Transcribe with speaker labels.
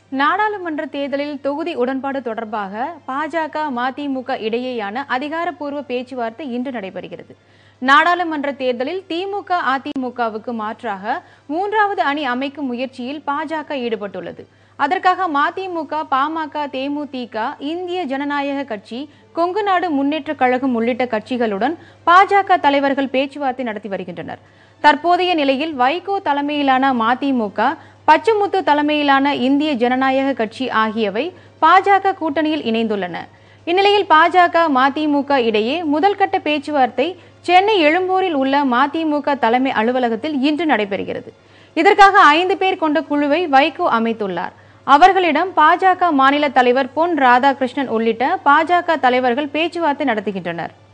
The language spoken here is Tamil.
Speaker 1: நாடாளுமன்ற தேர்தலில் தொகுதி உடன்பாடு தொடர்பாக பாஜக மதிமுக இடையேயான அதிகாரப்பூர்வ பேச்சுவார்த்தை இன்று நடைபெறுகிறது நாடாளுமன்ற தேர்தலில் திமுக அதிமுகவுக்கு மாற்றாக மூன்றாவது அணி அமைக்கும் முயற்சியில் பாஜக ஈடுபட்டுள்ளது அதற்காக மதிமுக பாமக தேமுதிக இந்திய ஜனநாயக கட்சி கொங்கு நாடு முன்னேற்ற கழகம் உள்ளிட்ட கட்சிகளுடன் பாஜக தலைவர்கள் பேச்சுவார்த்தை நடத்தி வருகின்றனர் தற்போதைய நிலையில் வைகோ தலைமையிலான மதிமுக பச்சமுத்து தலைமையிலான இந்திய ஜனநாயக கட்சி ஆகியவை பாஜக கூட்டணியில் இணைந்துள்ளன இந்நிலையில் பாஜக மதிமுக இடையே முதல்கட்ட பேச்சுவார்த்தை சென்னை எழும்பூரில் உள்ள மதிமுக தலைமை அலுவலகத்தில் இன்று நடைபெறுகிறது இதற்காக ஐந்து பேர் கொண்ட குழுவை வைகோ அமைத்துள்ளார் அவர்களிடம் பாஜக மாநில தலைவர் பொன் ராதாகிருஷ்ணன் உள்ளிட்ட பாஜக தலைவர்கள் பேச்சுவார்த்தை நடத்துகின்றனர்